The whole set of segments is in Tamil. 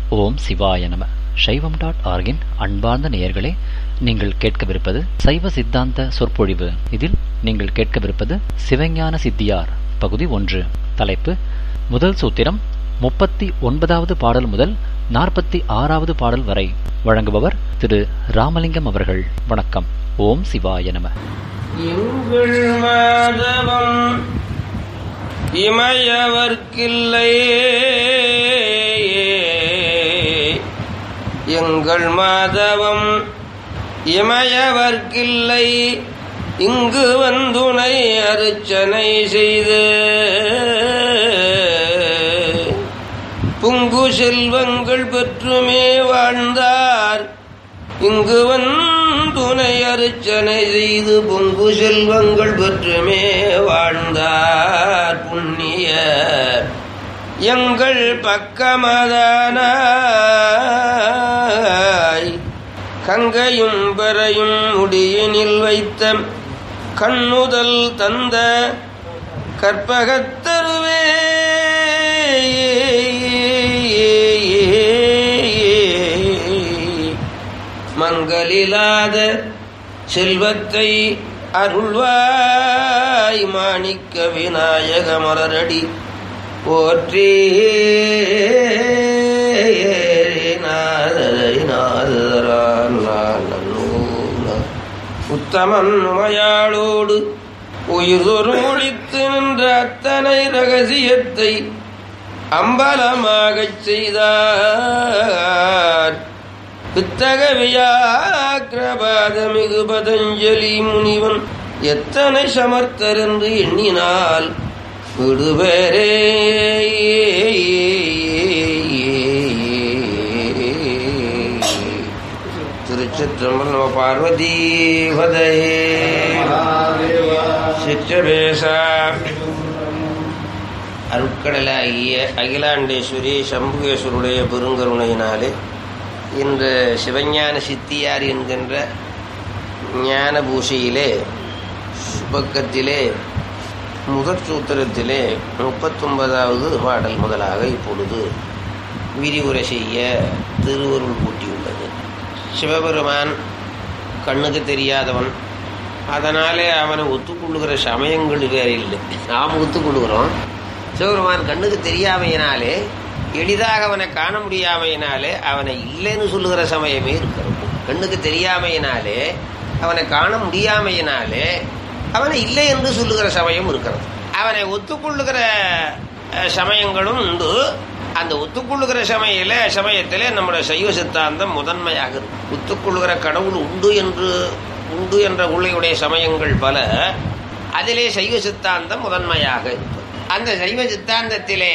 ஓம் சிவாய நம சைவம் டாட் ஆர்கின் அன்பார்ந்த நேயர்களே நீங்கள் கேட்கவிருப்பது சைவ சித்தாந்த சொற்பொழிவு இதில் நீங்கள் கேட்கவிருப்பது சிவஞான சித்தியார் பகுதி ஒன்று தலைப்பு முதல் சூத்திரம் முப்பத்தி ஒன்பதாவது பாடல் முதல் நாற்பத்தி ஆறாவது பாடல் வரை வழங்குபவர் திரு ராமலிங்கம் அவர்கள் வணக்கம் ஓம் சிவாய நம எங்கள் மாதவம் இமையவர்க்கில்லை எங்கள் மாதவம் இமையவர்க்கில்லை இங்கு வந்துனை அருச்சனை செய்து புங்கு செல்வங்கள் பெற்றுமே வாழ்ந்தார் இங்கு வந்துனை அருச்சனை செய்து பொங்கு செல்வங்கள் பெற்றுமே வாழ்ந்தார் புண்ணிய எங்கள் பக்கமதானாய் கங்கையும் பெறையும் முடியினில் வைத்த கண்ணுதல் தந்த கற்பகத்தருவே மங்களிலாத செல்வத்தை அருள்வாய் மாணிக்க விநாயக மலரடி போற்றி உத்தமன் உமையாளோடு உயிர் ஒழித்து நின்ற அத்தனை ரகசியத்தை அம்பலமாகச் செய்தார் புத்தக வியாக்கிரபாதமிகு பதஞ்சலி முனிவன் எத்தனை சமர்த்தர் என்று எண்ணினால் விடுவேரே திருச்சிற்றம்பல் நம பார்வதி பதையே சிற்றபேசா அருட்கடலாகிய அகிலாண்டேஸ்வரி சம்புகேஸ்வருடைய பெருங்கருணையினாலே இன்று சிவஞான சித்தியார் என்கின்ற ஞான பூஷையிலே சுபக்கத்திலே முதற் சூத்திரத்திலே முப்பத்தொன்பதாவது பாடல் முதலாக இப்பொழுது விரிவுரை செய்ய திருவருள் கூட்டியுள்ளது சிவபெருமான் கண்ணுக்கு தெரியாதவன் அதனாலே அவனை ஒத்துக்கொள்ளுகிற சமயங்கள் வேறு இல்லை நாம் ஒத்துக்கொள்ளுகிறோம் சிவபெருமான் கண்ணுக்கு தெரியாமையினாலே எளிதாக அவனை காண முடியாமையினாலே அவனை இல்லைன்னு சொல்லுகிற சமயமே இருக்கிறது கண்ணுக்கு தெரியாமையினாலே அவனை காண முடியாமையினாலே அவனை இல்லை என்று சொல்லுகிற சமயம் இருக்கிறது அவனை ஒத்துக்கொள்ளுகிற சமயங்களும் உண்டு அந்த ஒத்துக்கொள்ளுகிற சமயில சமயத்திலே நம்முடைய சைவ சித்தாந்தம் முதன்மையாக இருக்கு ஒத்துக்கொள்ளுகிற கடவுள் உண்டு என்று உண்டு என்ற உள்ளையுடைய சமயங்கள் பல அதிலே சைவ சித்தாந்தம் முதன்மையாக இருப்பது அந்த சைவ சித்தாந்தத்திலே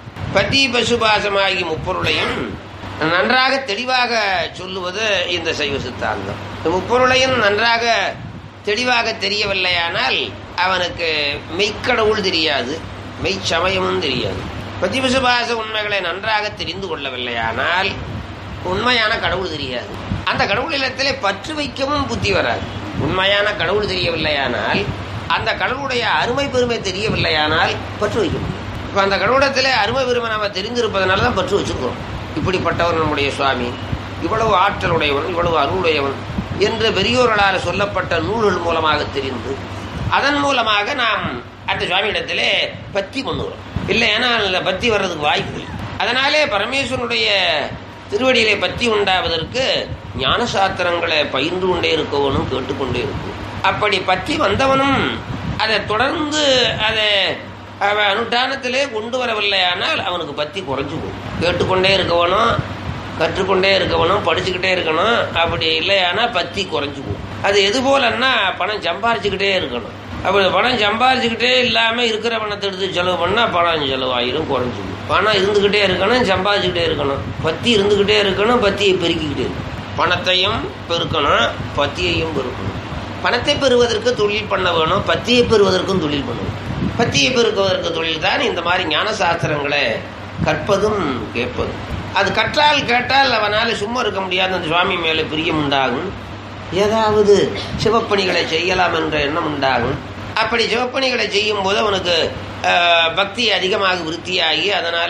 பதி பசுபாசமாகி முப்பொருளையும் நன்றாக தெளிவாக சொல்லுவது இந்த சைவ சித்தாந்தம் முப்பொருளையும் நன்றாக தெளிவாக தெரியவில்லையானால் அவனுக்கு மெய்க்கடவுள் தெரியாது மெய்ச்சமயமும் தெரியாது பிரதிபசுபாச உண்மைகளை நன்றாக தெரிந்து கொள்ளவில்லையானால் உண்மையான கடவுள் தெரியாது அந்த கடவுள் இல்லத்திலே பற்று வைக்கவும் புத்தி வராது உண்மையான கடவுள் தெரியவில்லையானால் அந்த கடவுளுடைய அருமை பெருமை தெரியவில்லையானால் பற்று வைக்க முடியும் இப்போ அந்த கடவுளத்திலே அருமை பெருமை நம்ம தெரிந்திருப்பதனால தான் பற்று வச்சுக்கிறோம் இப்படிப்பட்டவர் நம்முடைய சுவாமி இவ்வளவு ஆற்றலுடையவன் இவ்வளவு அருளுடையவன் என்று பெரியோர்களால் சொல்லப்பட்ட நூல்கள் மூலமாக தெரிந்து அதன் மூலமாக நாம் அந்த சுவாமியிடத்திலே பத்தி பண்ணுகிறோம் இல்லை ஏன்னா அதில் பத்தி வர்றதுக்கு வாய்ப்பு இல்லை அதனாலே பரமேஸ்வரனுடைய திருவடியிலே பத்தி உண்டாவதற்கு ஞான சாத்திரங்களை பயின்று கொண்டே இருக்கவனும் கேட்டுக்கொண்டே இருக்கும் அப்படி பற்றி வந்தவனும் அதை தொடர்ந்து அதை அவன் அனுஷ்டானத்திலே கொண்டு வரவில்லையானால் அவனுக்கு பத்தி குறைஞ்சு போகும் கேட்டுக்கொண்டே இருக்கவனும் கற்றுக்கொண்டே இருக்கவனும் படிச்சுக்கிட்டே இருக்கணும் அப்படி இல்லையானா பத்தி குறைஞ்சு போகும் அது எது போலன்னா பணம் சம்பாரிச்சுக்கிட்டே இருக்கணும் அப்படி பணம் சம்பாரிச்சுக்கிட்டே இல்லாமல் இருக்கிற பணத்தை எடுத்து செலவு பண்ணால் பணம் செலவாயிரும் குறைஞ்சு போகும் பணம் இருந்துக்கிட்டே இருக்கணும் சம்பாதிச்சுக்கிட்டே இருக்கணும் பத்தி இருந்துக்கிட்டே இருக்கணும் பத்தியை பெருக்கிக்கிட்டே இருக்கணும் பணத்தையும் பெருக்கணும் பத்தியையும் பெருக்கணும் பணத்தை பெறுவதற்கு தொழில் பண்ண வேணும் பத்தியை பெறுவதற்கும் தொழில் பண்ணணும் பத்தியை பெருக்குவதற்கு தொழில் தான் இந்த மாதிரி ஞான சாஸ்திரங்களை கற்பதும் கேட்பதும் அது கற்றால் கேட்டால் அவனால் சும்மா இருக்க முடியாது அந்த சுவாமி மேலே பிரியம் உண்டாகும் ஏதாவது சிவப்பணிகளை செய்யலாம் என்ற எண்ணம் உண்டாகும் அப்படி சிவப்பணிகளை செய்யும் போது அவனுக்கு அஹ், பக்தி அதிகமாக விருத்தியாகி அதனால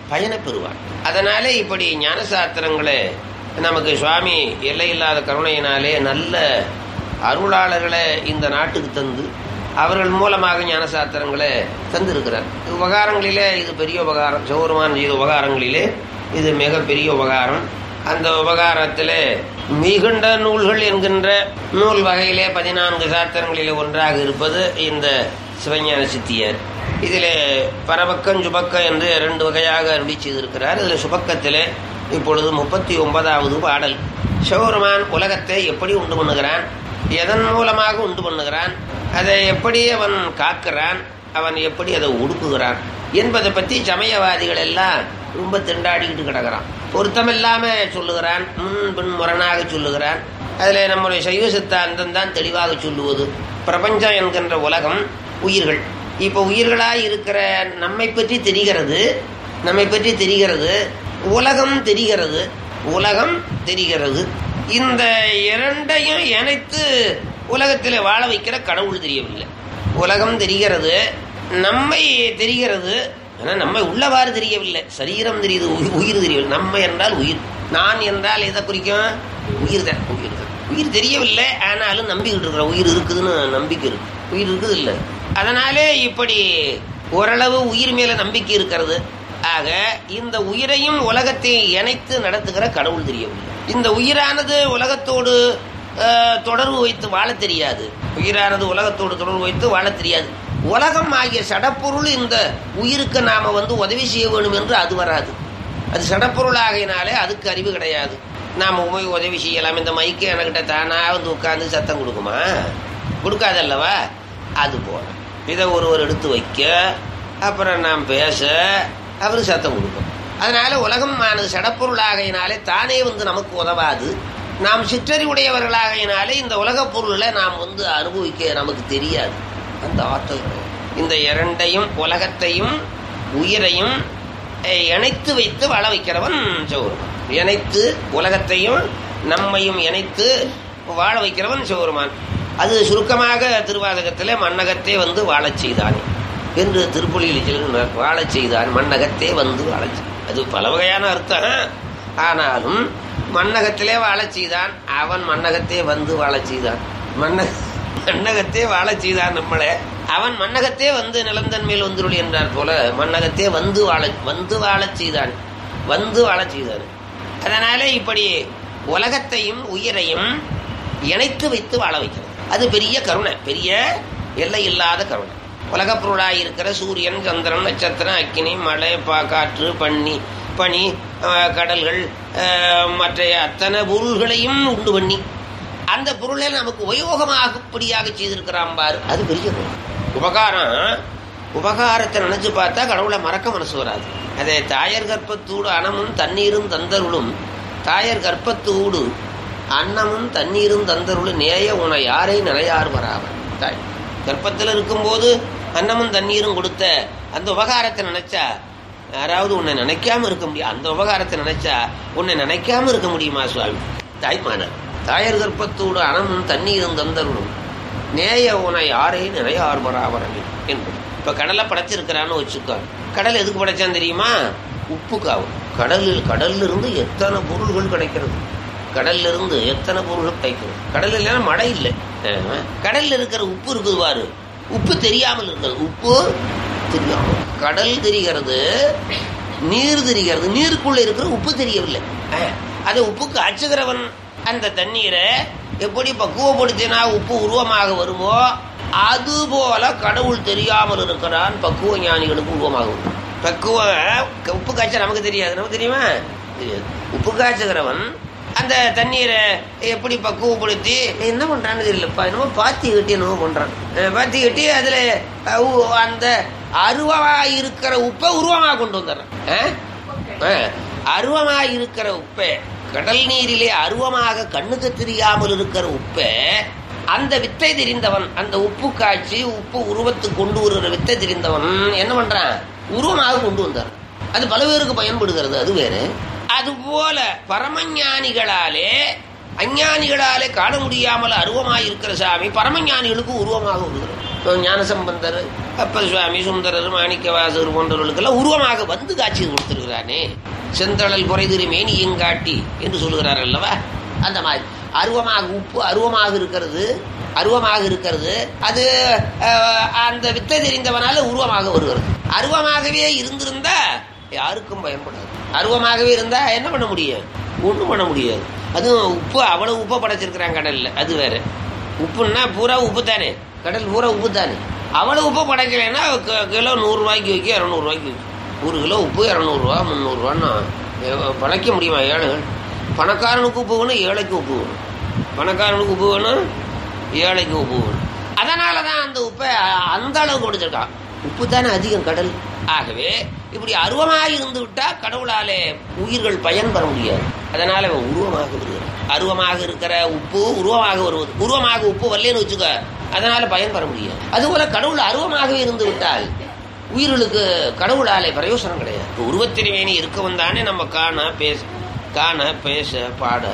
பயனை பெறுவான் அதனாலே இப்படி ஞான சாஸ்திரங்களை நமக்கு சுவாமி எல்லையில்லாத கருணையினாலே நல்ல அருளாளர்களை இந்த நாட்டுக்கு தந்து அவர்கள் மூலமாக ஞான சாஸ்திரங்களை தந்திருக்கிறார் உபகாரங்களிலே இது பெரிய உபகாரம் சௌரமான செய்த உபகாரங்களிலே இது மிக பெரிய உபகாரம் அந்த உபகாரத்திலே மிகுண்ட நூல்கள் என்கின்ற நூல் வகையிலே பதினான்கு சாஸ்திரங்களிலே ஒன்றாக இருப்பது இந்த சிவஞான சித்தியர் இதிலே பரபக்கம் சுபக்கம் என்று இரண்டு வகையாக அருளி செய்திருக்கிறார் இதில் சுபக்கத்திலே இப்பொழுது முப்பத்தி ஒன்பதாவது பாடல் சிவபெருமான் உலகத்தை எப்படி உண்டு பண்ணுகிறான் எதன் மூலமாக உண்டு பண்ணுகிறான் அதை எப்படி அவன் காக்கிறான் அவன் எப்படி அதை ஒடுக்குகிறான் என்பதை பற்றி சமயவாதிகள் எல்லாம் ரொம்ப திண்டாடிக்கிட்டு கிடக்கிறான் பொருத்தமில்லாம சொல்லுகிறான் முன் பின் முரணாக சொல்லுகிறான் அதில் நம்முடைய சைவ சித்தாந்தம் தான் தெளிவாக சொல்லுவது பிரபஞ்சம் என்கின்ற உலகம் உயிர்கள் இப்போ உயிர்களாய் இருக்கிற நம்மை பற்றி தெரிகிறது நம்மை பற்றி தெரிகிறது உலகம் தெரிகிறது உலகம் தெரிகிறது இந்த இரண்டையும் இணைத்து உலகத்தில் வாழ வைக்கிற கடவுள் தெரியவில்லை உலகம் தெரிகிறது நம்மை தெரிகிறது ஆனால் நம்மை உள்ளவாறு தெரியவில்லை சரீரம் தெரியுது உயி- உயிர் தெரியவில்லை நம்ம என்றால் உயிர் நான் என்றால் எதை குறிக்கும் உயிர் தான் உயிர் தான் உயிர் தெரியவில்லை ஆனாலும் நம்பிக்கிட்டு இருக்கிற உயிர் இருக்குதுன்னு நம்பிக்கை இருக்கு உயிர் இருக்குது இல்லை அதனாலே இப்படி ஓரளவு உயிர் மேல நம்பிக்கை இருக்கிறது ஆக இந்த உயிரையும் உலகத்தையும் இணைத்து நடத்துகிற கடவுள் தெரியவில்லை இந்த உயிரானது உலகத்தோடு அஹ், தொடர்பு வைத்து வாழ தெரியாது உயிரானது உலகத்தோடு தொடர்பு வைத்து வாழ தெரியாது உலகம் ஆகிய சடப்பொருள் இந்த உயிருக்கு நாம வந்து உதவி செய்ய வேண்டும் என்று அது வராது அது சடப்பொருள் ஆகையினாலே அதுக்கு அறிவு கிடையாது நாம போய் உதவி செய்யலாம் இந்த மைக்கு என்கிட்ட தானா வந்து உட்கார்ந்து சத்தம் கொடுக்குமா கொடுக்காதல்லவா அது போல இதை ஒருவர் எடுத்து வைக்க அப்புறம் நாம் பேச அவர் சத்தம் கொடுக்கும் அதனால உலகம் ஆனது சடப்பொருள் ஆகையினாலே தானே வந்து நமக்கு உதவாது நாம் சிற்றறிவுடையவர்களாகையினாலே இந்த உலகப் பொருளை நாம் வந்து அனுபவிக்க நமக்கு தெரியாது அந்த ஆற்றல் கிடையாது. இந்த இரண்டையும் உலகத்தையும் உயிரையும் அஹ், இணைத்து வைத்து வாழ வைக்கிறவன் சிவபெருமான் இணைத்து உலகத்தையும் நம்மையும் இணைத்து வாழ வைக்கிறவன் சிவபெருமான் அது சுருக்கமாக திருவாதகத்திலே மன்னகத்தே வந்து வாழச் செய்தான் என்று திருப்புலியில் சொல்கிறார் வாழச் செய்தான் மன்னகத்தே வந்து வாழச் செய்தான். அது பல வகையான அர்த்தம் ஆனாலும் மன்னகத்திலே வாழச் செய்தான் அவன் மன்னகத்தே வந்து வாழச் செய்தான் மன்ன மன்னகத்தே வாழச் செய்தான் நம்மளே அவன் மன்னகத்தே வந்து நிலந்தன் மேல் வந்துருள் என்றார் போல மன்னகத்தே வந்து வாழ வந்து வாழச் செய்தான் வந்து வாழச் செய்தான் அதனால இப்படி உலகத்தையும் உயிரையும் இணைத்து வைத்து வாழ வைக்கிறது அது பெரிய கருணை பெரிய எல்லை இல்லாத கருணை உலகப் பொருளாய் இருக்கிற சூரியன் சந்திரன் நட்சத்திரம் அக்கினி மழை பா காற்று பனி பனி அஹ், கடல்கள் அஹ், மற்ற அத்தனை பொருள்களையும் உண்டு பண்ணி அந்த பொருளை நமக்கு உபயோகமாகப்படியாக செய்திருக்கிறான் பாரு அது பெரிய குணம். உபகாரம் உபகாரத்தை நினைச்சு பார்த்தா கடவுளை மறக்க மனசு வராது அதே தாயர் கர்ப்பத்தூடு அனமும் தண்ணீரும் தந்தருளும் தாயர் கர்ப்பத்தூடு அன்னமும் தண்ணீரும் தந்தருளும் நேய உன யாரை நிலையார் வராவர் தாய் கர்ப்பத்தில் இருக்கும்போது அன்னமும் தண்ணீரும் கொடுத்த அந்த உபகாரத்தை நினைச்சா யாராவது உன்னை நினைக்காம இருக்க முடியும் அந்த உபகாரத்தை நினைச்சா உன்னை நினைக்காம இருக்க முடியுமா சுவாமி தாய்மானர் தாயர் கர்ப்பத்தோடு அனமும் தண்ணீரும் தந்தருளும் நேய உன யாரை நிறையார் வராவரவி என்பது இப்ப கடலை படைச்சிருக்கிறான்னு வச்சுக்கோ கடல் எதுக்கு படைச்சான் தெரியுமா உப்புக்காவும் கடலில் கடல்ல இருந்து எத்தனை பொருள்கள் கிடைக்கிறது கடல்ல இருந்து எத்தனை பொருள்கள் கிடைக்கிறது கடல் இல்லைன்னா மழை இல்லை ஆமா. கடல்ல இருக்கிற உப்பு இருக்குது பாரு உப்பு தெரியாமல் இருக்கிறது உப்பு தெரியாமல் கடல் தெரிகிறது நீர் தெரிகிறது நீருக்குள்ள இருக்கிற உப்பு தெரியவில்லை ஆ, அதை உப்பு காய்ச்சுகிறவன் அந்த தண்ணீரை எப்படி பக்குவப்படுத்தினா உப்பு உருவமாக வருமோ அதுபோல கடவுள் தெரியாமல் இருக்கிறான் பக்குவ ஞானிகளுக்கு உருவமாக வரும். பக்குவ உப்பு காய்ச்ச நமக்கு தெரியாது நமக்கு தெரியுமா தெரியாது உப்பு காய்ச்சுகிறவன் அந்த தண்ணீரை எப்படி பக்குவப்படுத்தி என்ன பண்றான்னு தெரியலப்பா என்னமோ பாத்தி கட்டி என்னமோ பண்றான் அஹ் பாத்தி கட்டி அதுல அஹ், உ- அந்த அருவமா இருக்கிற உப்பை உருவமா கொண்டு வந்துடுறான் அஹ்? அஹ், அருவமா இருக்கிற உப்பை கடல் நீரிலே அருவமாக கண்ணுக்கு தெரியாமல் இருக்கிற உப்பை அந்த வித்தை தெரிந்தவன் அந்த உப்பு காய்ச்சி உப்பு உருவத்துக்கு கொண்டு வருகிற வித்தை தெரிந்தவன் என்ன பண்றான் உருவமாக கொண்டு வந்தார் அது பல பேருக்கு பயன்படுகிறது அது வேறு அதுபோல பரமஞானிகளாலே அஞ்ஞானிகளாலே காண முடியாமல் அருவமாயிருக்கிற சாமி பரமஞானிகளுக்கு உருவமாக வருகிறது இப்போ ஞானசம்பந்தர் அப்பர் சுவாமி சுந்தரர் மாணிக்கவாசகர் போன்றவர்களுக்கெல்லாம் உருவமாக வந்து காட்சி கொடுத்திருக்கிறானே செந்தழல் குறைதிரு மேனியும் காட்டி என்று சொல்லுகிறார் அல்லவா அந்த மாதிரி அருவமாக உப்பு அருவமாக இருக்கிறது அருவமாக இருக்கிறது அது அஹ், அந்த வித்தை தெரிந்தவனால உருவமாக வருகிறது அருவமாகவே இருந்திருந்தா யாருக்கும் பயன்படாது அருவமாகவே இருந்தா என்ன பண்ண முடியும் ஒன்றும் பண்ண முடியாது அதுவும் உப்பு அவ்வளவு உப்பை படைச்சிருக்கிறான் கடல்ல அது வேற உப்புன்னா பூரா உப்பு தானே கடல் பூரா உப்பு தானே அவ்வளவு உப்பு படைக்கலைன்னா க- கிலோ நூறுரூவாய்க்கு வைக்க இரநூறுவாய்க்கு விற்கும் ஒரு கிலோ உப்பு இரநூறுவா முந்நூறுரூவான்னா படைக்க முடியுமா ஏழைகள் பணக்காரனுக்கு உப்பு வேணும் ஏழைக்கு உப்பு வேணும் பணக்காரனுக்கு உப்பு வேணும் ஏழைக்கு உப்பு வேணும் அதனால தான் அந்த உப்பை அ- அந்த அளவு கொடுத்துருக்கான் உப்பு தானே அதிகம் கடல் ஆகவே இப்படி அருவமாக இருந்து விட்டா கடவுளாலே உயிர்கள் பயன் பெற முடியாது அதனால அவன் உருவமாக வருகிறான் அருவமாக இருக்கிற உப்பு உருவமாக வருவது உருவமாக உப்பு வரலன்னு வச்சுக்க அதனால பயன் பெற முடியாது அதுபோல கடவுள் அருவமாகவே இருந்து விட்டால் உயிர்களுக்கு கடவுளாலே பிரயோசனம் கிடையாது உருவத்திருவேணி இருக்கவன் தானே நம்ம காண பேச காண பேச பாட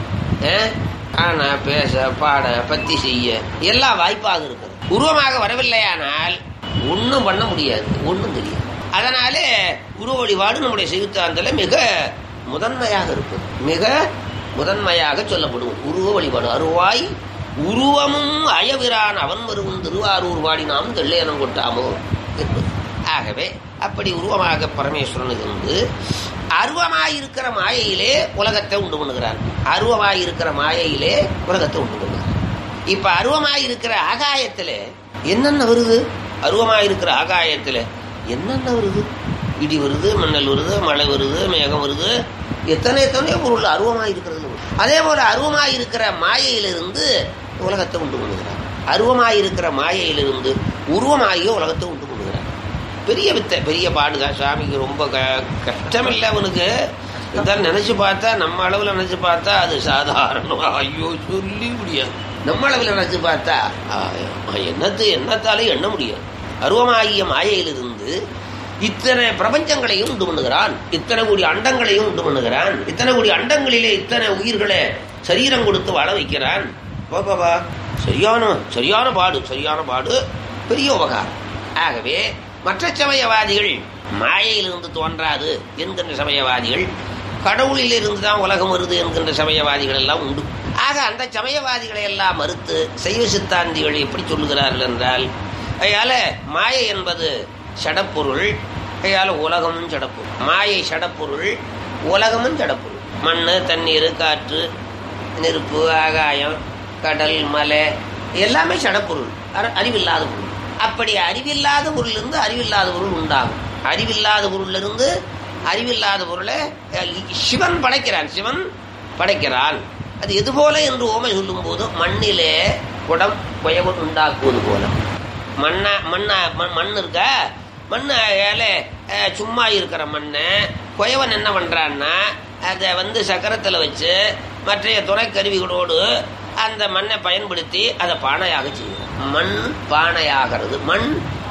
அஹ், காண பேச பாட பத்தி செய்ய எல்லா வாய்ப்பாக இருக்குது உருவமாக வரவில்லையானால் ஒன்றும் பண்ண முடியாது ஒன்றும் தெரியாது அதனாலே உருவ வழிபாடு நம்முடைய சிவித்தாந்தல மிக முதன்மையாக இருப்பது மிக முதன்மையாக சொல்லப்படும் உருவ வழிபாடு அருவாய் உருவமும் அயவிரான் அவன் வருவும் திருவாரூர் வாடி நாம் தெள்ளையனம் கொட்டாமோ என்பது ஆகவே அப்படி உருவமாக பரமேஸ்வரன் இருந்து அருவமாயிருக்கிற மாயையிலே உலகத்தை உண்டு பண்ணுகிறார் அருவமாயிருக்கிற மாயையிலே உலகத்தை உண்டு பண்ணுகிறார் இப்ப அருவமாயிருக்கிற ஆகாயத்திலே என்னென்ன வருது அருவமாயிருக்கிற ஆகாயத்துல என்னென்ன வருது இடி வருது மண்ணல் வருது மழை வருது மேகம் வருது எத்தனை எத்தனையோ பொருள் அருவமாயிருக்கிறது அதே போல அருவமாயிருக்கிற மாயையிலிருந்து உலகத்தை உண்டு பண்ணுகிறார் அருவமாயிருக்கிற மாயையிலிருந்து உருவமாகிய உலகத்தை உண்டு பண்ணுகிறார் பெரிய வித்தை பெரிய பாடுதான் சாமிக்கு ரொம்ப க கஷ்டமில்லை அவனுக்கு இருந்தாலும் நினைச்சு பார்த்தா நம்ம அளவுல நினைச்சு பார்த்தா அது சாதாரணமா ஐயோ சொல்லி முடியாது நம்ம அளவில் நினைச்சு பார்த்தா ஆ, என்னத்து என்னத்தாலே எண்ண முடியாது அருவமாகிய மாயையிலிருந்து இத்தனை பிரபஞ்சங்களையும் உண்டு பண்ணுகிறான் இத்தனை கோடி அண்டங்களையும் உண்டு பண்ணுகிறான் இத்தனை கோடி அண்டங்களிலே இத்தனை உயிர்களை சரீரம் கொடுத்து வாழ வைக்கிறான் வா பாபா சரியான சரியான பாடு சரியான பாடு பெரிய உபகாரம் ஆகவே மற்ற சமயவாதிகள் மாயையிலிருந்து தோன்றாது என்கின்ற சமயவாதிகள் கடவுளிலிருந்து தான் உலகம் வருது என்கின்ற சமயவாதிகள் எல்லாம் உண்டு ஆக அந்த சமயவாதிகளை எல்லாம் மறுத்து சைவ சித்தாந்திகள் எப்படி சொல்லுகிறார்கள் என்றால் அதனால மாயை என்பது சடப்பொருள் அதனால உலகமும் சடப்பொருள் மாயை சடப்பொருள் உலகமும் சடப்பொருள் மண் தண்ணீர் காற்று நெருப்பு ஆகாயம் கடல் மலை எல்லாமே சடப்பொருள் அற- அறிவில்லாத பொருள் அப்படி அறிவில்லாத பொருளிலிருந்து அறிவில்லாத பொருள் உண்டாகும் அறிவில்லாத பொருளிலிருந்து அறிவில்லாத பொருளை அஹ், சிவன் படைக்கிறான் சிவன் படைக்கிறான் அது எது போல என்று ஓமை சொல்லும் போது மண்ணிலே குடம் குயவன் உண்டாக்குவது போல மண்ணா மண்ணா மண் மண் இருக்கா மண் ஏழை சும்மா இருக்கிற மண்ணை குயவன் என்ன பண்றான்னா அதை வந்து சக்கரத்தில் வச்சு மற்றைய துணைக்கருவிகளோடு அந்த மண்ணை பயன்படுத்தி அதை பானையாக செய்யும் மண் பானையாகிறது மண்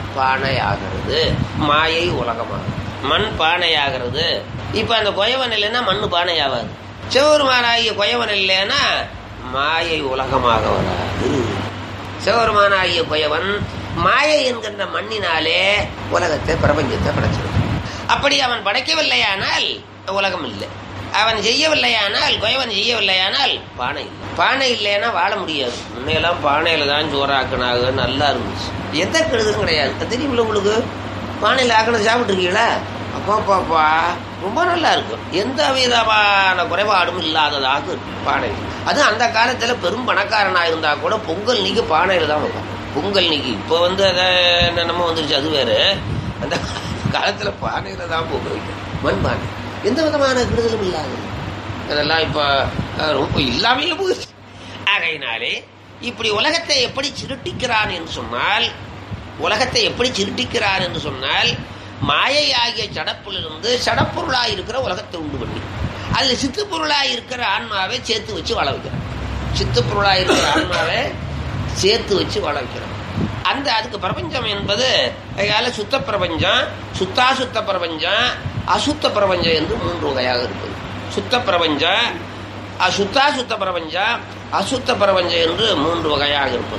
பானையாகிறது மாயை உலகமாகும் மண் பானையாகிறது இப்ப அந்த குயவன் இல்லைன்னா மண் பானையாகாது சிவபெருமானாகிய குயவன் இல்லைன்னா மாயை உலகமாக வராது சிவபெருமானாகிய குயவன் மாயை என்கின்ற மண்ணினாலே உலகத்தை பிரபஞ்சத்தை படைச்சிருக்கான் அப்படி அவன் படைக்கவில்லையானால் உலகம் இல்லை அவன் செய்யவில்லையானால் குயவன் செய்யவில்லையானால் பானை இல்லை பானை இல்லைன்னா வாழ முடியாது முன்னையெல்லாம் பானையில தான் சோறாக்குனாங்க நல்லா இருந்துச்சு எந்த கெடுதலும் கிடையாது அது தெரியுமில்ல உங்களுக்கு பானையில் ஆக்கினது சாப்பிட்டுருக்கீங்களா அப்பா பாப்பா ரொம்ப நல்லா இருக்கும் எந்த விதமான குறைபாடும் இல்லாததாக இருக்கும் பானை அது அந்த காலத்துல பெரும் பணக்காரனா இருந்தா கூட பொங்கல் நீக்கி பானையில தான் வைப்பான் பொங்கல் நீக்கி இப்போ வந்து அதை நம்ம வந்துருச்சு அது வேறு அந்த காலத்துல பானையில தான் பொங்கல் வைக்கும் மண் பானை எந்த விதமான கெடுதலும் இல்லாது அதெல்லாம் இப்போ அஹ், ரொம்ப இல்லாமையே போகுது ஆகையினாலே இப்படி உலகத்தை எப்படி சிருட்டிக்கிறான் என்று சொன்னால் உலகத்தை எப்படி சிருட்டிக்கிறான் என்று சொன்னால் மாயை ஆகிய சடப்பிலிருந்து சடப்பொருளாய் இருக்கிற உலகத்தை உண்டு பண்ணி அதுல சித்து பொருளாய் இருக்கிற ஆன்மாவை சேர்த்து வச்சு வாழ வைக்கிறான் சித்து பொருளாய் இருக்கிற ஆன்மாவை சேர்த்து வச்சு வாழ வைக்கிறான் அந்த அதுக்கு பிரபஞ்சம் என்பது அதனால சுத்த பிரபஞ்சம் சுத்தாசுத்த பிரபஞ்சம் அசுத்த பிரபஞ்சம் என்று மூன்று வகையாக இருப்பது சுத்த பிரபஞ்சம் அசுத்தா சுத்த பிரபஞ்சம் அசுத்த பிரபஞ்சம் என்று மூன்று வகையாக இருப்பது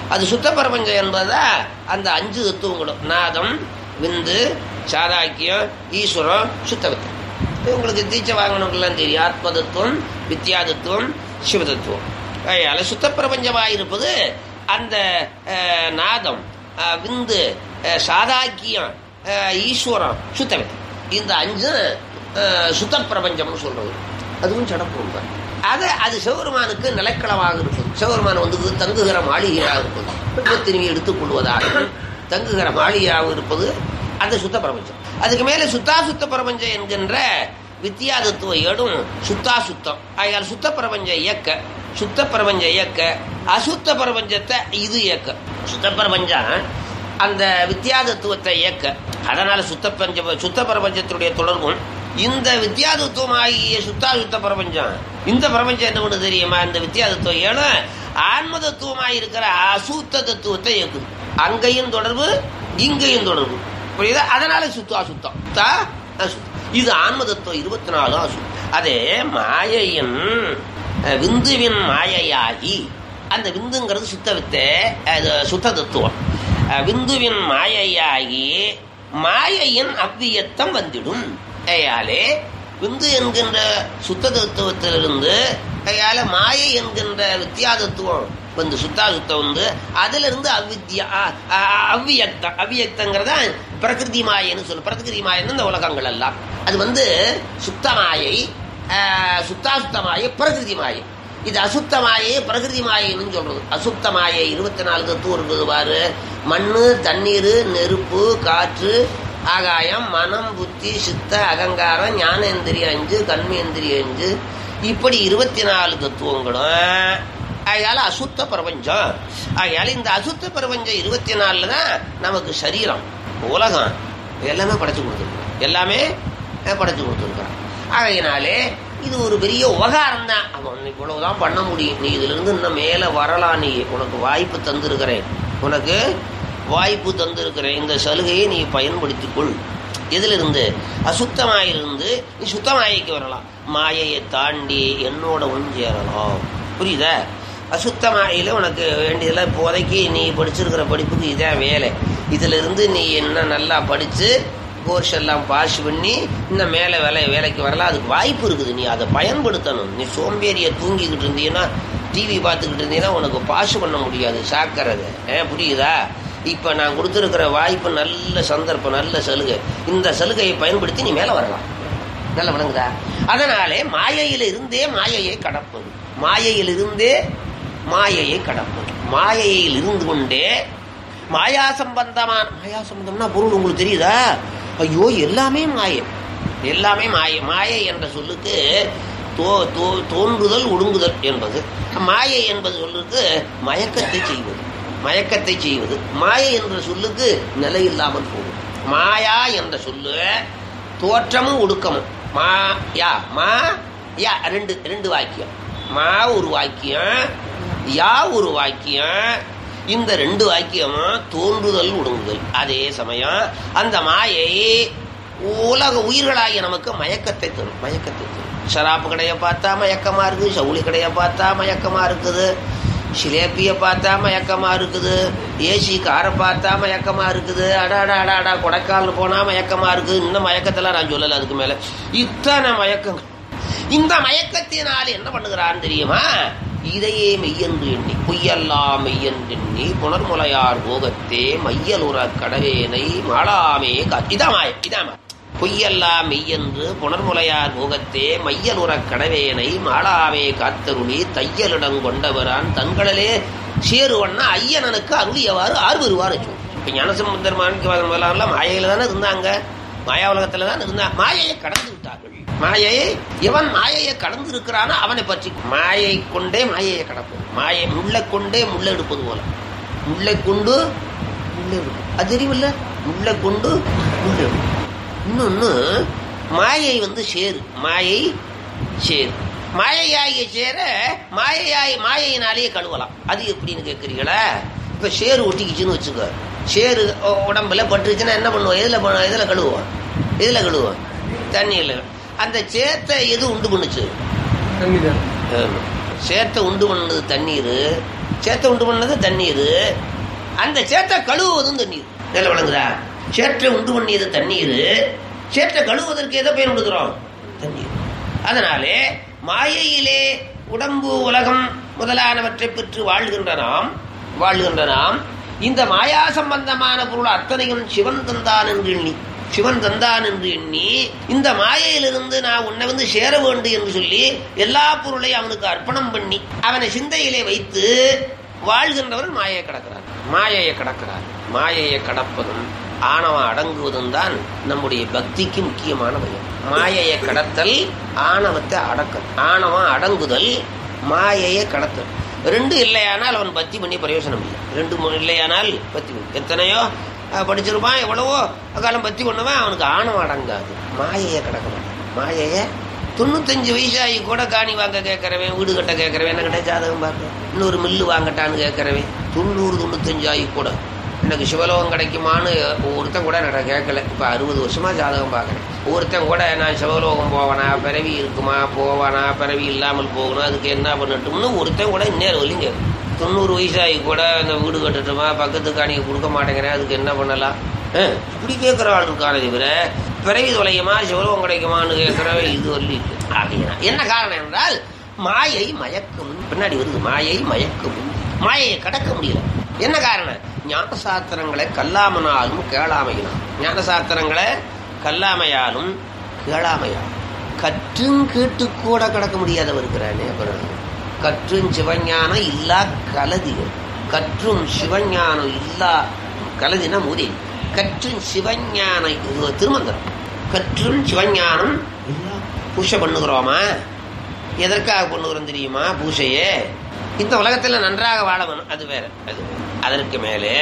அது சுத்த பிரபஞ்சம் என்பதா அந்த அஞ்சு தத்துவங்களும் நாதம் விந்து சாதாக்கியம் ஈஸ்வரம் சுத்தவித்தம் உங்களுக்கு தீட்சை வாங்கினவங்கெல்லாம் தெரியும் ஆத்ம தத்துவம் வித்யா தத்துவம் சிவ தத்துவம் அதனால சுத்த பிரபஞ்சமாயிருப்பது அந்த அஹ், நாதம் அஹ், விந்து அஹ், சாதாக்கியம் அஹ், ஈஸ்வரம் சுத்தவித்தம் இந்த அஞ்சு அஹ், சுத்த பிரபஞ்சம்னு சொல்றது அதுவும் சடப்பும் தான் அது அது சிவபெருமானுக்கு நிலைக்களமாக இருக்கும் சிவபெருமான் வந்து தங்குகிற மாளிகையாக இருப்பது குடும்பத்தினை எடுத்துக் கொள்வதாக தங்குகிற மாளிகையாக இருப்பது அந்த சுத்த பிரபஞ்சம் அதுக்கு மேல சுத்தா சுத்த பிரபஞ்சம் என்கின்ற வித்தியா தத்துவ ஏடும் சுத்தா சுத்தம் ஆகையால் சுத்த பிரபஞ்ச இயக்க சுத்த பிரபஞ்ச இயக்க அசுத்த பிரபஞ்சத்தை இது இயக்க சுத்த பிரபஞ்சம் அந்த வித்யா தத்துவத்தை இயக்க அதனால சுத்த பஞ்ச சுத்த பிரபஞ்சத்தினுடைய தொடர்பும் இந்த வித்யா தத்துவமாகிய சுத்தா சுத்த பிரபஞ்சம் இந்த பிரபஞ்சம் என்ன பண்ணு தெரியுமா இந்த வித்யா தத்துவம் ஏன்னா ஆன்ம தத்துவமாய் இருக்கிற அசுத்த தத்துவத்தை இயக்குது அங்கேயும் தொடர்பு இங்கேயும் தொடர்பு புரியுதா அதனால சுத்தா சுத்தம் தா அசுத்தம் இது ஆன்ம தத்துவம் இருபத்தி நாலு அசுத்தம் அதே மாயையின் அஹ், விந்துவின் மாயையாகி அந்த விந்துங்கிறது சுத்த வித்தை அது சுத்த தத்துவம் அஹ், விந்துவின் மாயையாகி மாயையின் அவ்வியத்தம் வந்திடும் கையாலே விந்து என்கின்ற சுத்த தத்துவத்திலிருந்து கையால மாயை என்கின்ற வித்யா தத்துவம் வந்து சுத்தா சுத்தம் வந்து அதுல இருந்து அவ்வித்யா அ- அ- அவ்வியக்தம் அவ்வியக்தங்கிறத பிரகிருதி மாயைன்னு சொல்லு பிரகிருதி மாயன்னு இந்த உலகங்கள் எல்லாம் அது வந்து சுத்த மாயை அஹ், சுத்தா சுத்த மாயை பிரகிருதி மாயை இது அசுத்த மாயை பிரகிருதி மாயைன்னு சொல்றது அசுத்த மாயை இருபத்தி நாலு தத்துவம் இருக்குது பாரு மண்ணு தண்ணீர் நெருப்பு காற்று ஆகாயம் மனம் புத்தி சித்த அகங்காரம் ஞானேந்திரிய அஞ்சு கண்மேந்திரிய அஞ்சு இப்படி இருபத்தி நாலு தத்துவங்களும் அதனால அசுத்த பிரபஞ்சம் அதனால இந்த அசுத்த பிரபஞ்சம் இருபத்தி நாலுல தான் நமக்கு சரீரம் உலகம் எல்லாமே படைச்சு கொடுத்துருக்கோம் எல்லாமே அஹ், படைச்சு கொடுத்துருக்கோம் ஆகையினாலே இது ஒரு பெரிய உபகாரம் தான் அவன் இவ்வளவுதான் பண்ண முடியும் நீ இதுல இருந்து இன்னும் மேல வரலாம் நீ உனக்கு வாய்ப்பு தந்திருக்கிறேன் உனக்கு வாய்ப்பு தந்திருக்கிறேன் இந்த சலுகையை நீ பயன்படுத்திக் கொள் எதுல இருந்து அசுத்தமாயிருந்து நீ சுத்தமாயிக்கு வரலாம் மாயையை தாண்டி என்னோட ஒஞ்சேரலாம் புரியுதா அசுத்தமாயில உனக்கு வேண்டியதெல்லாம் இப்போதைக்கு நீ படிச்சிருக்கிற படிப்புக்கு இதான் வேலை இதுல இருந்து நீ என்ன நல்லா படிச்சு கோர்ஸ் எல்லாம் பாஸ் பண்ணி இன்னும் மேலே வேலை வேலைக்கு வரலாம் அதுக்கு வாய்ப்பு இருக்குது நீ அதை பயன்படுத்தணும் நீ சோம்பேறியை தூங்கிக்கிட்டு இருந்தீங்கன்னா டிவி பார்த்துக்கிட்டு இருந்தீங்கன்னா உனக்கு பாஸ் பண்ண முடியாது சாக்கிறது ஏன் புரியுதா இப்போ நான் கொடுத்துருக்கிற வாய்ப்பு நல்ல சந்தர்ப்பம் நல்ல சலுகை இந்த சலுகையை பயன்படுத்தி நீ மேலே வரலாம் நல்ல விளங்குதா அதனாலே மாயையில இருந்தே மாயையை கடப்பது மாயையில் இருந்தே மாயையை கடப்பது மாயையில் இருந்து கொண்டே மாயா சம்பந்தமான மாயா சம்பந்தம்னா பொருள் உங்களுக்கு தெரியுதா ஐயோ எல்லாமே மாயம் எல்லாமே மாயை மாயை என்ற சொல்லுக்கு தோ தோ தோன்றுதல் ஒடுங்குதல் என்பது மாயை என்பது சொல்லுக்கு மயக்கத்தை செய்வது மயக்கத்தை செய்வது மாயை என்ற சொல்லுக்கு நிலை இல்லாமல் போகும் மாயா என்ற சொல்லு தோற்றமும் ஒடுக்கமும் மா யா மா யா ரெண்டு ரெண்டு வாக்கியம் மா ஒரு வாக்கியம் யா ஒரு வாக்கியம் இந்த ரெண்டு வாக்கியமும் தோன்றுதல் ஒடுங்குதல் அதே சமயம் அந்த மாயை உலக உயிர்களாகிய நமக்கு மயக்கத்தை தரும் மயக்கத்தை தரும் ஷராப்பு கடையை பார்த்தா மயக்கமா இருக்குது சவுளி கடையை பார்த்தா மயக்கமா இருக்குது சிலேப்பியை பார்த்தா மயக்கமா இருக்குது ஏசி காரை பார்த்தா மயக்கமா இருக்குது அடாடா அடாடா கொடைக்கானல் போனா மயக்கமா இருக்குது இன்னும் மயக்கத்தெல்லாம் நான் சொல்லலை அதுக்கு மேல இத்தனை மயக்கங்கள் இந்த மயக்கத்தினால் என்ன பண்ணுகிறான் தெரியுமா இதையே மெய்யென்று எண்ணி பொய்யெல்லாம் மெய்யென்று எண்ணி புனர்முலையார் போகத்தே மையலுற கடவேனை மாளாமே கா இதான் மாயம் இதான் மாயம் பொய்யெல்லாம் மெய்யென்று புனர்முலையார் போகத்தே மையலுற கடவேனை மாளாவே காத்தருளி தையலிடம் கொண்டவரான் தங்களே சேருவண்ணா ஐயனனுக்கு அருளியவாறு ஆர்வருவார் இப்ப ஞானசம்பந்தர் மாணிக்கவாதன் முதலாம் மாயையில தானே இருந்தாங்க மாயா உலகத்துல தான் இருந்தாங்க மாயையை கடந்து விட்டார்கள் மாயையை எவன் மாயையை கடந்து இருக்கிறானோ அவனை பற்றி மாயை கொண்டே மாயையை கடப்போம் மாயை முள்ளை கொண்டே முள்ளை எடுப்பது போல முள்ளை கொண்டு முள்ளை எடுக்கும் அது தெரியுமில்ல முள்ளை கொண்டு முள்ளை எடுக்கும் இன்னொன்னு மாயை வந்து சேரு மாயை சேரு மாயையாகிய சேர மாயையாய் மாயையினாலேயே கழுவலாம் அது எப்படின்னு கேட்குறீங்களா இப்ப சேரு ஒட்டிக்கிச்சுன்னு வச்சுக்கோ சேரு உ- உடம்புல பட்டுருச்சுன்னா என்ன பண்ணுவோம் எதுல பண்ண எதுல கழுவுவோம் எதுல கழுவுவோம் தண்ணியில் அந்த சேத்தை எது உண்டு பண்ணுச்சு ஆமா. சேத்தை உண்டு பண்ணது தண்ணீர் சேத்தை உண்டு பண்ணது தண்ணீர் அந்த சேத்தை கழுவுவதும் தண்ணீர் நல்ல விளங்குதா சேற்றை உண்டு பண்ணியது தண்ணீர் சேற்றை கழுவுவதற்கு எதை பயன்படுத்துகிறோம் தண்ணீர் அதனாலே மாயையிலே உடம்பு உலகம் முதலானவற்றை பெற்று வாழ்கின்ற நாம் வாழ்கின்ற நாம் இந்த மாயா சம்பந்தமான பொருள் அத்தனையும் சிவன் தந்தான் என்று எண்ணி சிவன் தந்தான் என்று எண்ணி இந்த மாயையிலிருந்து நான் உன்னை வந்து சேர வேண்டும் என்று சொல்லி எல்லா பொருளையும் அவனுக்கு அர்ப்பணம் பண்ணி அவனை சிந்தையிலே வைத்து வாழ்கின்றவர் மாயையை கடக்கிறார் மாயையை கடக்கிறார் மாயையை கடப்பதும் ஆணவம் அடங்குவதும் தான் நம்முடைய பக்திக்கு முக்கியமான பயம் மாயையை கடத்தல் ஆணவத்தை அடக்கல் ஆணவம் அடங்குதல் மாயையை கடத்தல் ரெண்டு இல்லையானால் அவன் பக்தி பண்ணி பிரயோஜனம் இல்லை ரெண்டு மூணு இல்லையானால் பக்தி பண்ணி எத்தனையோ அஹ், படிச்சிருப்பான் எவ்வளவோ காலம் பக்தி பண்ணுவான் அவனுக்கு ஆணவம் அடங்காது மாயையை கடக்க மாட்டான் மாயையை தொண்ணூத்தஞ்சு வயசாகி கூட காணி வாங்க கேட்கறவன் வீடு கட்ட கேட்கறவன் என்ன கிட்ட ஜாதகம் பார்க்க இன்னொரு மில்லு வாங்கட்டான்னு கேட்கறவன் தொண்ணூறு தொண்ணூத்தஞ்சு ஆகி கூட எனக்கு சிவலோகம் கிடைக்குமான்னு ஒருத்தன் கூட நான் கேட்கல இப்போ அறுபது வருஷமா ஜாதகம் பார்க்குறேன் ஒருத்தன் கூட நான் சிவலோகம் போவனா பிறவி இருக்குமா போவானா பிறவி இல்லாமல் போகணும் அதுக்கு என்ன பண்ணட்டும்னு ஒருத்தன் கூட இந்நேரம் வரையும் கேட்கும் தொண்ணூறு வயசாகி கூட இந்த வீடு கட்டட்டுமா பக்கத்து காணிக்க கொடுக்க மாட்டேங்கிறேன் அதுக்கு என்ன பண்ணலாம் அஹ், இப்படி கேட்குற ஆள் இருக்கான தவிர பிறவி தொலையுமா சிவலோகம் கிடைக்குமான்னு கேட்குற இது வரல இல்லை ஆகையா என்ன காரணம் என்றால் மாயை மயக்கம் பின்னாடி வருது மாயை மயக்கம் மாயையை கடக்க முடியல என்ன காரணம் ஞான சாஸ்திரங்களை கல்லாமனாலும் கேளாமையினாலும் ஞான சாஸ்திரங்களை கல்லாமையாலும் கேளாமையாலும் கற்றும் கேட்டு கூட கடக்க முடியாதவர் இருக்கிறானே அப்புறம் கற்றும் சிவஞானம் இல்லா கலதிகள் கற்றும் சிவஞானம் இல்லா கலதினா மூதி கற்றும் சிவஞான இது திருமந்திரம் கற்றும் சிவஞானம் இல்லா பூஷை பண்ணுகிறோமா எதற்காக பண்ணுகிறோம் தெரியுமா பூசையே இந்த உலகத்தில் நன்றாக வாழ வேணும் அது வேற அது வேற. அதற்கு மேலே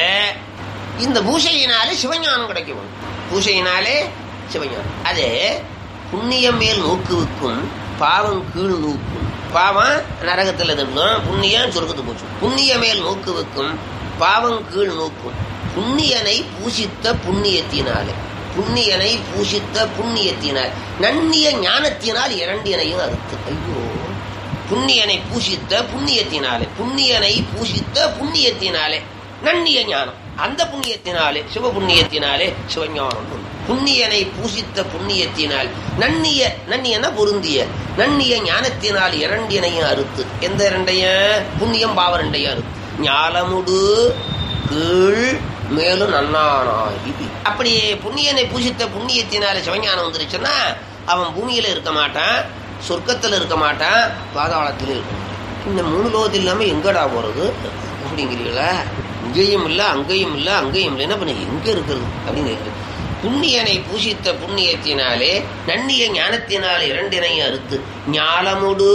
இந்த பூசையினாலே சிவஞானம் கிடைக்கும் பூசையினாலே சிவஞானம் அதே புண்ணியம் மேல் நோக்குவிக்கும் பாவம் கீழ் நோக்கும் பாவம் நரகத்தில் தள்ளும் புண்ணியம் சொர்க்கத்துக்கு போச்சு புண்ணிய மேல் நோக்குவிக்கும் பாவம் கீழ் நோக்கும் புண்ணியனை பூசித்த புண்ணியத்தினாலே புண்ணியனை பூசித்த புண்ணியத்தினால் நன்னிய ஞானத்தினால் இரண்டியனையும் அறுத்து ஐயோ புண்ணியனை பூசித்த புண்ணியத்தினாலே புண்ணியனை பூசித்த புண்ணியத்தினாலே நன்னிய ஞானம் அந்த புண்ணியத்தினாலே சிவ புண்ணியத்தினாலே சிவஞானம் உண்டு. புண்ணியனை பூசித்த புண்ணியத்தினால் நன்னிய நன்னியன பொருந்திய நன்னிய ஞானத்தினால் இரண்டினையும் அறுத்து எந்த இரண்டையும் புண்ணியம் பாவ ரெண்டையும் அறுத்து ஞாலமுடு கீழ் மேலும் நன்னானாகி அப்படி புண்ணியனை பூசித்த புண்ணியத்தினால சிவஞானம் வந்துருச்சுன்னா அவன் பூமியில இருக்க மாட்டான் சொர்க்கத்துல இருக்க மாட்டான் பாதாளத்திலும் இருக்க மாட்டான் இந்த மூணு லோகத்தில் இல்லாம எங்கடா போறது அப்படிங்கிறீங்களா இங்கேயும் இல்ல அங்கேயும் இல்ல அங்கேயும் இல்லை என்ன பண்ண எங்க இருக்கிறது அப்படின்னு கேக்குது. புண்ணியனை பூசித்த புண்ணியத்தினாலே நன்னிய ஞானத்தினால் இரண்டினையும் அறுத்து ஞாலமுடு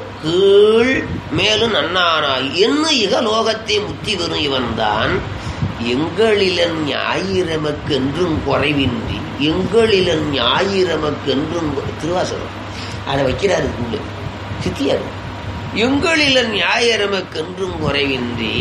கீழ் மேலும் நன்னானாய் என்ன இக லோகத்தை முத்தி வரும் இவன்தான் எங்களிலன் ஞாயிறமக்கென்றும் குறைவின்றி எங்களிலன் ஞாயிறமக்கென்றும் குறை- திருவாசகம் அதை வைக்கிறாரு உள்ள சித்தியார் எங்களிலன் ஞாயிறமக்கென்றும் குறைவின்றி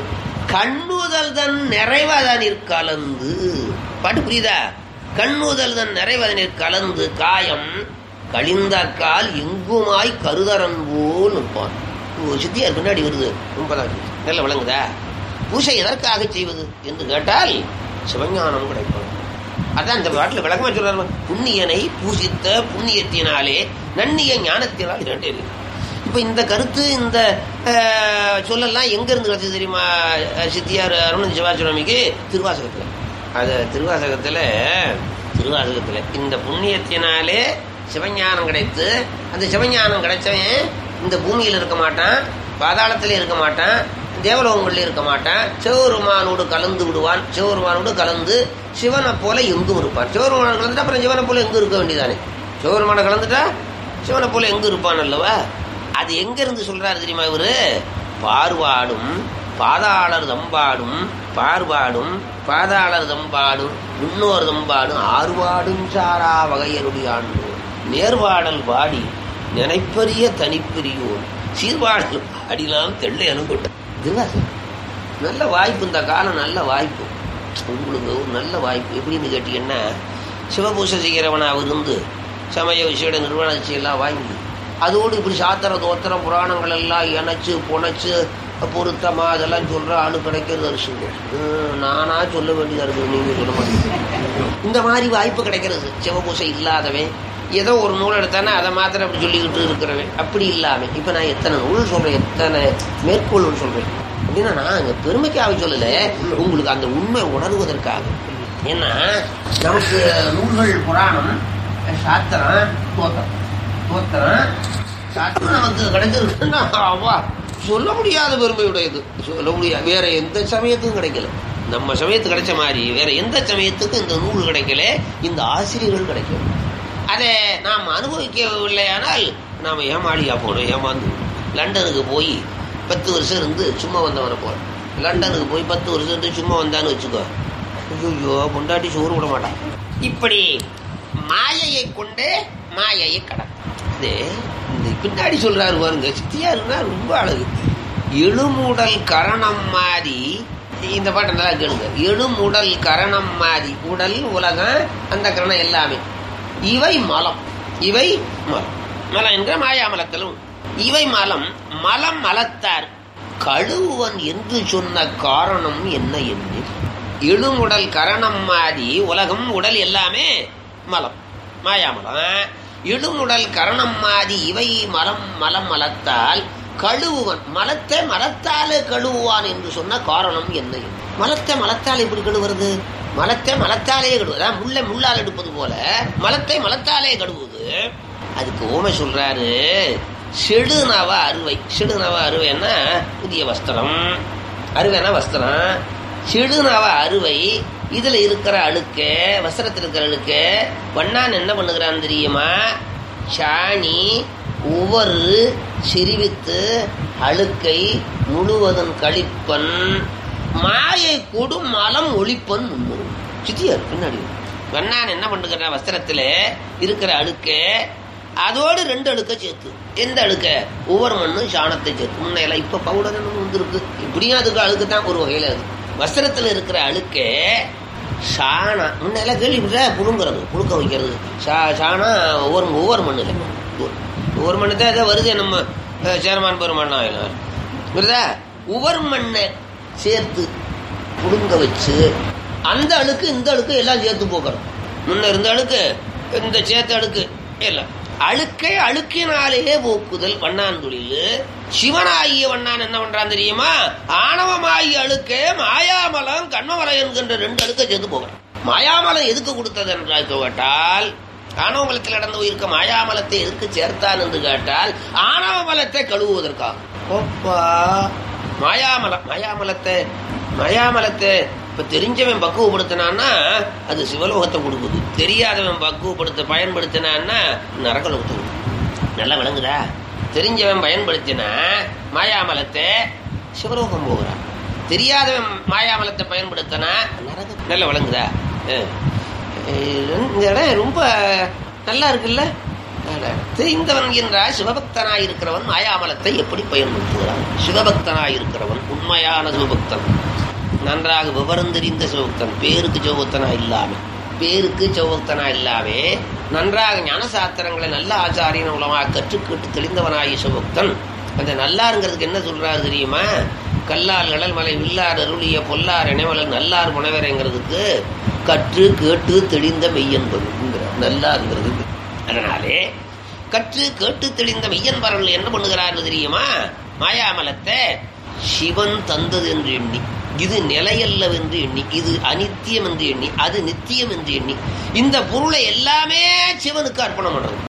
கண்ணுதல் தன் நிறைவதனிற் கலந்து பாட்டு புரியுதா கண்ணுதல் தன் நிறைவதனிற் கலந்து காயம் கழிந்தாக்கால் எங்குமாய் கருதரன் போல் நிற்பான் ஓ, சித்தியார் பின்னாடி வருது முப்பதாம் நல்ல விளங்குதா பூசை எதற்காக செய்வது என்று கேட்டால் சிவஞானம் கிடைக்கும் அதான் இந்த பாட்டில் விளக்கமா சொல்றாரு புண்ணியனை பூசித்த புண்ணியத்தினாலே நன்னிய ஞானத்தினால் இரண்டே இருக்கு இப்ப இந்த கருத்து இந்த அஹ், சொல்லெல்லாம் எங்க இருந்து கிடைச்சது தெரியுமா அஹ், சித்தியார் அருணன் சிவாசுவாமிக்கு திருவாசகத்துல அது திருவாசகத்துல திருவாசகத்துல இந்த புண்ணியத்தினாலே சிவஞானம் கிடைத்து அந்த சிவஞானம் கிடைச்சவன் இந்த பூமியில இருக்க மாட்டான் பாதாளத்திலே இருக்க மாட்டான் தேவலோகங்களில் இருக்க மாட்டான் சிவபெருமானோடு கலந்து விடுவான் சிவபெருமானோடு கலந்து சிவனை போல எங்கும் இருப்பான் சிவபெருமான கலந்துட்டா அப்புறம் சிவனை போல எங்கும் இருக்க வேண்டியதானே சிவபெருமான கலந்துட்டா சிவனை போல எங்கும் இருப்பான் அல்லவா அது எங்க இருந்து சொல்றாரு தெரியுமா இவரு பார்வாடும் பாதாளர் தம்பாடும் பார்வாடும் பாதாளர் தம்பாடும் முன்னோர் தம்பாடும் ஆறுபாடும் சாரா வகையருடையாண்டு நேர்வாடல் பாடி நினைப்பரிய தனிப்பெரியோர் சீர்பாடல் பாடிலாம் தெள்ளை அனுப்பிட்ட திருவாசகம் நல்ல வாய்ப்பு இந்த காலம் நல்ல வாய்ப்பு உங்களுக்கு ஒரு நல்ல வாய்ப்பு எப்படின்னு கேட்டீங்கன்னா சிவபூசை செய்கிறவனாக இருந்து சமய விசேட நிறுவன எல்லாம் வாங்கி அதோடு இப்படி சாத்திர தோத்திரம் புராணங்கள் எல்லாம் இணைச்சு புனைச்சு பொருத்தமா அதெல்லாம் சொல்ற ஆளு கிடைக்கிறது அரிசிங்க நானா சொல்ல வேண்டியதா இருக்கு நீங்க சொல்ல மாட்டீங்க இந்த மாதிரி வாய்ப்பு கிடைக்கிறது சிவபூசை இல்லாதவன் ஏதோ ஒரு நூல் எடுத்தானே அதை மாத்திரம் அப்படி சொல்லிக்கிட்டு இருக்கிறவன் அப்படி இல்லாம இப்ப நான் எத்தனை நூல் சொல்றேன் எத்தனை மேற்கோள் சொல்றேன் அப்படின்னா நான் அங்க பெருமைக்காக சொல்லல உங்களுக்கு அந்த உண்மை உணர்வதற்காக ஏன்னா நமக்கு நூல்கள் புராணம் சாத்திரம் தோத்திரம் தோத்திரம் சாத்திரம் நமக்கு கிடைச்சிருக்குன்னா அவ்வா சொல்ல முடியாத பெருமையுடையது சொல்ல முடியாது வேற எந்த சமயத்துக்கும் கிடைக்கல நம்ம சமயத்துக்கு கிடைச்ச மாதிரி வேற எந்த சமயத்துக்கும் இந்த நூல் கிடைக்கல இந்த ஆசிரியர்கள் கிடைக்கல அதை நாம் அனுபவிக்கவில்லையானால் நாம் ஏமாளியா போனோம் ஏமாந்து லண்டனுக்கு போய் பத்து வருஷம் இருந்து சும்மா வந்தவனை போல லண்டனுக்கு போய் பத்து வருஷம் இருந்து சும்மா வந்தான்னு வச்சுக்கோ ஐயோ பொண்டாட்டி சோறு விட மாட்டான் இப்படி மாயையை கொண்டு மாயையை கடக்கும் இது இந்த பின்னாடி சொல்றாரு பாருங்க சித்தியாருன்னா ரொம்ப அழகு எழுமுடல் கரணம் மாறி இந்த பாட்டை நல்லா கேளுங்க எழுமுடல் கரணம் மாறி உடல் உலகம் அந்த கரணம் எல்லாமே இவை மலம் இவை மலம் மலம் என்கிற மாயாமலத்திலும் இவை மலம் மலம் மலத்தார் கழுவன் என்று சொன்ன காரணம் என்ன என்று எழுமுடல் கரணம் மாறி உலகம் உடல் எல்லாமே மலம் மாயாமலம் இடுமுடல் கரணம் மாதி இவை மலம் மலம் மலத்தால் கழுவுவன் மலத்தை மலத்தாலே கழுவுவான் என்று சொன்ன காரணம் என்ன மலத்தை மலத்தால் எப்படி கழுவுறது மலத்தை மலத்தாலே கழுவு அதான் முல்லை முள்ளால் எடுப்பது போல மலத்தை மலத்தாலே கழுவுது அதுக்கு ஓமை சொல்றாரு செடுநவ அறுவை செடுநவ அறுவைன்னா புதிய வஸ்திரம் அறுவைனா வஸ்திரம் செடுநவ அறுவை இதுல இருக்கிற அழுக்கு வஸ்திரத்தில் இருக்கிற அழுக்கு வண்ணான் என்ன பண்ணுகிறான் தெரியுமா சாணி ஒவ்வொரு செறிவித்து அழுக்கை முழுவதும் கழிப்பன் மாயை கொடும் மலம் ஒழிப்பன் முன்னூறு சித்தியார் பின்னாடி வண்ணான் என்ன பண்ணுகிறான் வஸ்திரத்துல இருக்கிற அழுக்கு அதோடு ரெண்டு அழுக்க சேர்த்து எந்த அழுக்க ஒவ்வொரு மண்ணும் சாணத்தை சேர்த்து முன்னையெல்லாம் இப்ப பவுடர் வந்துருக்கு இப்படியும் அதுக்கு அழுக்கு தான் ஒரு வகையில அது வஸ்திரத்துல இருக்கிற அழுக்கு சாணம் முன்னெல்லாம் கேள்விப்பட்ட புழுங்குறது புழுக்க வைக்கிறது சா சாணம் ஒவ்வொரு ஒவ்வொரு மண்ணில் ஒவ்வொரு மண்ணு தான் ஏதோ வருது நம்ம அஹ், சேர்மான் பெருமான் ஆயினார் புரியுதா ஒவ்வொரு மண்ணை சேர்த்து புடுங்க வச்சு அந்த அழுக்கு இந்த அழுக்கு எல்லாம் சேர்த்து போக்குறோம் முன்ன இருந்த அழுக்கு இந்த சேர்த்த அழுக்கு எல்லாம் அழுக்கை அழுக்கினாலேயே போக்குதல் வண்ணான் தொழில் சிவனாகிய வண்ணான் என்ன பண்றான் தெரியுமா ஆணவமாகிய அழுக்கே மாயாமலம் கண்மமலம் என்கின்ற ரெண்டு அழுக்கை சேர்த்து போகிறான் மாயாமலம் எதுக்கு கொடுத்தது என்றால் கேட்டால் ஆணவமலத்தில் நடந்து போயிருக்க மாயாமலத்தை எதுக்கு சேர்த்தான் என்று கேட்டால் ஆணவமலத்தை கழுவுவதற்காக ஓப்பா மாயாமலம் மாயாமலத்தை மாயாமலத்தை இப்ப தெரிஞ்சவன் பக்குவப்படுத்தினான்னா அது சிவலோகத்தை கொடுக்குது தெரியாதவன் பக்குவப்படுத்த பயன்படுத்தினான்னா நரகலோகத்தை கொடுக்குது நல்லா விளங்குதா தெரிஞ்சவன் பயன்படுத்தினா மாயாமலத்தை சிவலோகம் போகிறான் தெரியாதவன் மாயாமலத்தை பயன்படுத்தினா நரகம் நல்லா விளங்குதா அஹ். அஹ் இந்த இடம் ரொம்ப நல்லா இருக்குல்ல தெரிந்தவன் என்றால் சிவபக்தனாய் இருக்கிறவன் மாயாமலத்தை எப்படி பயன்படுத்துகிறான் சிவபக்தனாய் இருக்கிறவன் உண்மையான சிவபக்தன் நன்றாக விவரம் தெரிந்த சிவபக்தன் பேருக்கு சிவபக்தனா இல்லாம பேருக்கு சிவபக்தனா இல்லாமே நன்றாக ஞானசாஸ்திரங்களை நல்ல ஆச்சாரியன் மூலமாக கற்றுக்கிட்டு தெளிந்தவனாகிய சிவபக்தன் அந்த நல்லாருங்கிறதுக்கு என்ன சொல்றாரு தெரியுமா கல்லார் கடல் மலை வில்லார் அருளிய பொல்லார் இணைவலர் நல்லார் புனவரைங்கிறதுக்கு கற்று கேட்டு தெளிந்த மெய்யன்பது நல்லாருங்கிறதுக்கு அதனாலே கற்று கேட்டு தெளிந்த மெய்யன்பரல் என்ன பண்ணுகிறார்கள் தெரியுமா மாயாமலத்தை சிவன் தந்தது என்று எண்ணி இது நிலையல்லவென்று எண்ணி இது அனித்தியம் என்று எண்ணி அது நித்தியம் என்று எண்ணி இந்த பொருளை எல்லாமே சிவனுக்கு அர்ப்பணம் பண்றது